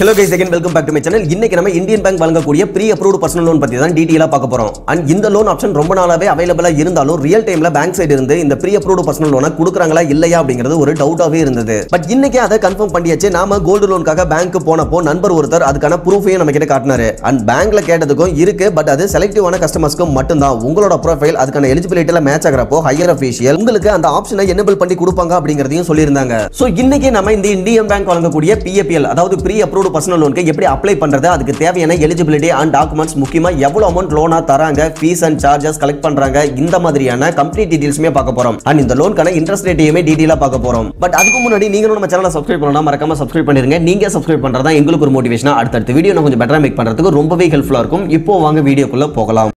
hello guys again welcome back to my channel இன்னைக்கு நம்ம Indian Bank வழங்கக்கூடிய pre approved personal loan பத்தி தான் டீடைலா பார்க்க போறோம் அண்ட் இந்த லோன் ஆப்ஷன் ரொம்ப நாளாவே அவைலபிளா இருந்தாலும் ரியல் டைம்ல பேங்க் சைடு இருந்து இந்த ப்ரீ அப்ரூவ்டு பர்சனல் லோனை கொடுக்குறாங்களா இல்லையா அப்படிங்கிறது ஒரு டவுட்டாவே இருந்தது பட் இன்னைக்கு அதை கன்ஃபார்ம் பண்ணியாச்சு நாம கோல்டு லோனுக்காக பேங்க் போனப்போ நண்பர் ஒருத்தர் அதுக்கான ப்ரூஃபையும் நம்ம கிட்ட காட்டினாரு அண்ட் பேங்க்ல கேட்டதுக்கும் இருக்கு பட் அது செலக்டிவான கஸ்டமர்ஸ்க்கும் மட்டும்தான் உங்களோட ப்ரொஃபைல் அதுக்கான எலிஜிபிலிட்டியில மேட்ச் ஆகிறப்போ ஹையர் அஃபீஷியல் உங்களுக்கு அந்த ஆப்ஷனை எனேபிள் பண்ணி கொடுப்பாங்க அப்படிங்கிறதையும் சொல்லியிருந்தாங்க ஸோ இன்னைக்கு நம்ம இந்த இந்தியன் பேங்க் வழங்கக்கூடிய பிஏபிஎல் அதாவது ப்ரீ அப்ரூவ்டு பர்சனல் லோனுக்கு எப்படி அப்ளை பண்றது அதுக்கு தேவையான எலிஜிபிலிட்டி அண்ட் டாக்குமெண்ட்ஸ் முக்கியமா எவ்வளவு அமௌண்ட் லோனா தராங்க ஃபீஸ் அண்ட் சார்ஜஸ் கலெக்ட் பண்றாங்க இந்த மாதிரியான கம்ப்ளீட் டீடைல்ஸுமே பார்க்க போறோம் அண்ட் இந்த லோனுக்கான இன்ட்ரெஸ்ட் ரேட்டையுமே டீடைலா பார்க்க போறோம் பட் அதுக்கு முன்னாடி நீங்களும் நம்ம சேனலை சப்ஸ்கிரைப் பண்ணலாம் மறக்காம சப்ஸ்கிரைப் பண்ணிருங்க நீங்க சப்ஸ்கிரைப் பண்றதா எங்களுக்கு ஒரு மோட்டிவேஷனா அடுத்தடுத்த வீடியோ நான் கொஞ்சம் பெட்டரா மேக் பண்றதுக்கு ரொம்பவே ஹெல்ப்ஃபுல்லா இருக்கும் இப்போ வாங்க வீடியோக்குள்ள போகலாம்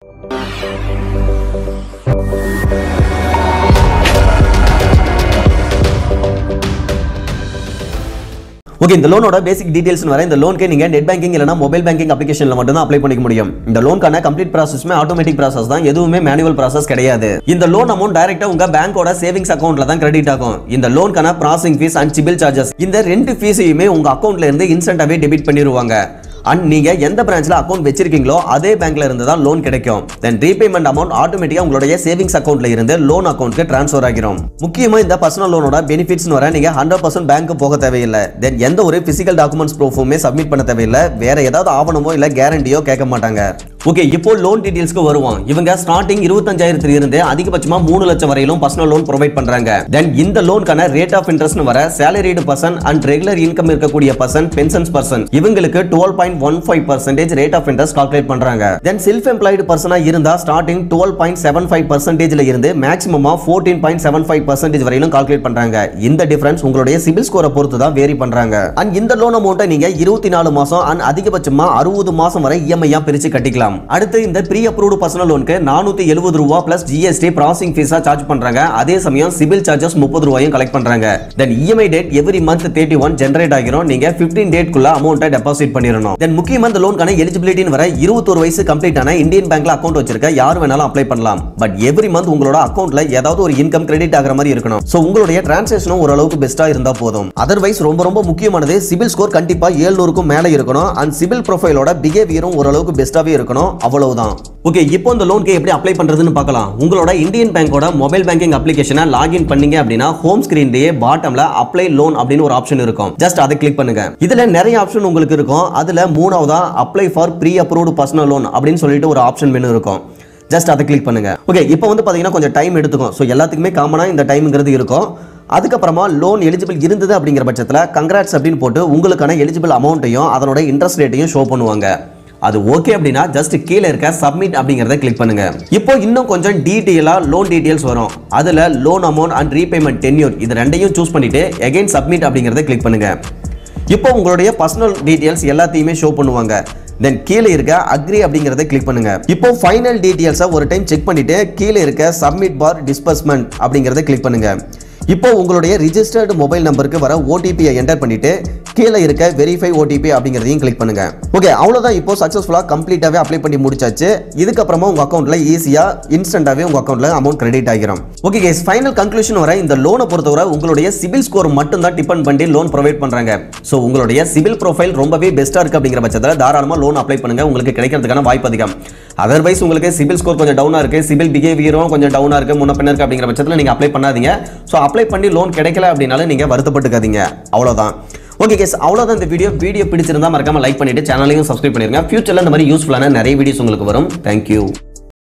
ஓகே இந்த லோனோட பேசிக் டீடைல்ஸ் வர இந்த லோனுக்கு நீங்க நெட் பேங்கிங் இல்லனா மொபைல் பேங்கிங் அப்ளிகேஷன்ல மட்டும் தான் அப்ளை பண்ணிக்க முடியும் இந்த லோனுக்கான கம்ப்ளீட் ப்ராசஸ்மே ஆட்டோமேட்டிக் ப்ராசஸ் தான் எதுவுமே மேனுவல் ப்ராசஸ் கிடையாது இந்த லோன் அமௌண்ட் டைரக்டா உங்க பேங்கோட சேவிங்ஸ் அக்கௌண்ட்ல தான் கிரெடிட் ஆகும் இந்த லோனுக்கான processing fees and CIBIL charges இந்த ரெண்டு ஃபீஸையுமே உங்க அக்கௌண்ட்ல இருந்து இன்ஸ்டன்டாவே டெபிட் பண்ணிடுவாங்க அண்ட் நீங்க எந்த பிரான்ச்ல அக்கௌண்ட் வச்சிருக்கீங்களோ அதே பேங்க்ல இருந்து தான் லோன் கிடைக்கும் தென் ரீபேமெண்ட் அமௌண்ட் ஆட்டோமேட்டிக்கா உங்களுடைய சேவிங்ஸ் அக்கௌண்ட்ல இருந்து லோன் அக்கௌண்ட்க்கு ட்ரான்ஸ்ஃபர் ஆகிரும் முக்கியமா இந்த பர்சனல் லோனோட பெனிஃபிட்ஸ் வர நீங்க ஹண்ட்ரட் பர்சன்ட் பேங்க் போக தேவையில்லை தென் எந்த ஒரு பிசிக்கல் டாக்குமெண்ட்ஸ் ப்ரூஃபுமே சப்மிட் பண்ண தேவையில்லை வேற ஏதாவது ஆவணமோ இல்ல கேரண்டியோ கேட்க மாட்டாங்க ஓகே இப்போ லோன் டீடைல்ஸ்க்கு வருவோம் இவங்க ஸ்டார்டிங் இருபத்தஞ்சாயிரத்துல இருந்து அதிகபட்சமா மூணு லட்சம் வரையிலும் பர்சனல் லோன் ப்ரொவைட் பண்றாங்க தென் இந்த லோனுக்கான ரேட் ஆஃப் இன்ட்ரெஸ்ட் வர salaried person and regular income இருக்கக்கூடிய பர்சன் பென்ஷன்ஸ் பர்சன் இவங்களுக்கு twelve point one five percentage rate of interest calculate பண்றாங்க தென் செல்ஃப் எம்ப்ளாய்டு பர்சனா இருந்தா starting twelve point seven five பர்சன்டேஜ்ல இருந்து மேக்ஸிமமா fourteen point seven five percentage வரையிலும் கால்குலேட் பண்றாங்க இந்த டிஃபரன்ஸ் உங்களுடைய சிபில் ஸ்கோரை பொறுத்து தான் வேரி பண்றாங்க அண்ட் இந்த லோன் அமௌண்ட்டை நீங்க இருபத்தி நாலு மாசம் அண்ட் அதிகபட்சமா அறுபது மாசம் வரை இஎம்ஐயா பிரிச்சு கட்டிக்கலாம் அடுத்து இந்த ப்ரீ அப்ரூவ்டு பர்சனல் லோனுக்கு நானூத்தி எழுபது ரூபா பிளஸ் ஜிஎஸ்டி ப்ராசஸிங் ஃபீஸா சார்ஜ் பண்றாங்க அதே சமயம் சிபில் சார்ஜஸ் முப்பது ரூபாயும் கலெக்ட் பண்றாங்க then EMI date every month thirty one generate ஆகிரும் நீங்க பிப்டீன் டேட்குள்ள அமௌண்ட்டை டெபாசிட் பண்ணிடணும் தென் முக்கியமா இந்த லோனுக்கான எலிஜிபிலிட்டின்னு வர இருபத்தொரு வயசு கம்ப்ளீட் ஆன இந்தியன் பேங்க்ல அக்கௌண்ட் வச்சிருக்க யார் வேணாலும் அப்ளை பண்ணலாம் பட் எவ்ரி மந்த் உங்களோட அக்கௌண்ட்ல ஏதாவது ஒரு இன்கம் கிரெடிட் ஆகிற மாதிரி இருக்கணும் சோ உங்களுடைய டிரான்சாக்ஷனும் ஓரளவுக்கு பெஸ்டா இருந்தா போதும் அதர்வைஸ் ரொம்ப ரொம்ப முக்கியமானது சிபில் ஸ்கோர் கண்டிப்பா ஏழுநூறுக்கும் மேல இருக்கணும் அண்ட் சிபில் ப்ரொஃபைலோட பிஹேவியரும் ஓரளவுக்கு பெஸ்ட்டாவே இருக்கணும் அவ்வளவுதான் ஓகே இப்போ இந்த லோனுக்கு எப்படி அப்ளை பண்றதுன்னு பார்க்கலாம் உங்களோட இந்தியன் பேங்கோட மொபைல் பேங்கிங் அப்ளிகேஷனை லாகின் பண்ணீங்க அப்படின்னா ஹோம் ஸ்கிரீன்லயே பாட்டம்ல அப்ளை லோன் அப்படின்னு ஒரு ஆப்ஷன் இருக்கும் ஜஸ்ட் அதை கிளிக் பண்ணுங்க இதுல நிறைய ஆப்ஷன் உங்களுக்கு இருக்கும் அதுல மூணாவதா apply for pre approved personal loan அப்படின்னு சொல்லிட்டு ஒரு ஆப்ஷன் மெனு இருக்கும் ஜஸ்ட் அதை கிளிக் பண்ணுங்க ஓகே இப்போ வந்து பாத்தீங்கன்னா கொஞ்சம் டைம் எடுத்துக்கும் ஸோ எல்லாத்துக்குமே காமனா இந்த டைம்ங்கிறது இருக்கும் அதுக்கப்புறமா லோன் எலிஜிபிள் இருந்தது அப்படிங்கிற பட்சத்தில் கங்க்ராட்ஸ் அப்படின்னு போட்டு உங்களுக்கான எலிஜிபிள் அமௌண்ட்டையும் அதனோட இன்ட்ரெஸ்ட் ரேட்டையும் ஷோ பண்ணுவாங்க அது ஓகே அப்படின்னா ஜஸ்ட் கீழே இருக்க சப்மிட் அப்படிங்கறத கிளிக் பண்ணுங்க இப்போ இன்னும் கொஞ்சம் டீட்டெயிலா லோன் டீடைல்ஸ் வரும் அதுல loan amount and repayment tenure இது ரெண்டையும் சூஸ் பண்ணிட்டு அகைன் சப்மிட் அப்படிங்கறத கிளிக் பண்ணுங்க இப்போ உங்களுடைய பர்சனல் டீடைல்ஸ் எல்லாத்தையுமே ஷோ பண்ணுவாங்க தென் கீழே இருக்க அக்ரி அப்படிங்கறத கிளிக் பண்ணுங்க இப்போ ஃபைனல் டீடைல்ஸை ஒரு டைம் செக் பண்ணிட்டு கீழே இருக்க சப்மிட் பார் டிஸ்பர்ஸ்மெண்ட் அப்படிங்கறத கிளிக் பண்ணுங்க இப்போ உங்களுடைய ரிஜிஸ்டர்டு மொபைல் நம்பருக்கு வர ஓடிபியை என்டர் பண்ணிட்டு கீழே இருக்க வெரிஃபை ஓடிபி அப்படிங்கிறதையும் கிளிக் பண்ணுங்க ஓகே அவ்வளோதான் இப்போ சக்ஸஸ்ஃபுல்லாக கம்ப்ளீட்டாகவே அப்ளை பண்ணி முடிச்சாச்சு இதுக்கப்புறமா உங்கள் அக்கௌண்ட்டில் ஈஸியாக இன்ஸ்டன்ட்டாகவே உங்கள் அக்கௌண்ட்டில் அமௌண்ட் கிரெடிட் ஆகிரும் ஓகே கேஸ் ஃபைனல் கன்க்ளூஷன் வர இந்த லோனை பொறுத்தவரை உங்களுடைய சிபில் ஸ்கோர் மட்டும் தான் டிபெண்ட் பண்ணி லோன் ப்ரொவைட் பண்ணுறாங்க ஸோ உங்களுடைய சிபில் ப்ரொஃபைல் ரொம்பவே பெஸ்ட்டாக இருக்குது அப்படிங்கிற பட்சத்தில் தாராளமாக லோன் அப்ளை பண்ணுங்க உங்களுக்கு கிடைக்கிறதுக்கான வாய்ப்பு அதிகம் அதர்வைஸ் உங்களுக்கு சிபில் ஸ்கோர் கொஞ்சம் டவுனாக இருக்குது சிபில் பிஹேவியரும் கொஞ்சம் டவுனாக இருக்குது முன்ன பின்ன இருக்குது அப்படிங்கிற பட்சத்தில் நீங்கள் அப்ளை பண்ணாதீங்க ஸோ அப்ளை பண்ணி லோன் கிடைக்கல அப்படின்னாலும் நீங்கள் வருத்தப்பட்டுக்காதீங்க அவ்வளோதான் ஓகே கேஸ் அவ்வளோதான் இந்த வீடியோ வீடியோ பிடிச்சிருந்தா மறக்காம லைக் பண்ணிட்டு சேனலையும் சப்ஸ்கிரைப் பண்ணிருங்க ஃபியூச்சரில் இந்த மாதிரி யூஸ்ஃபுல்லான நிறைய வீடியோஸ் உங்களுக்கு வரும் தேங்க்யூ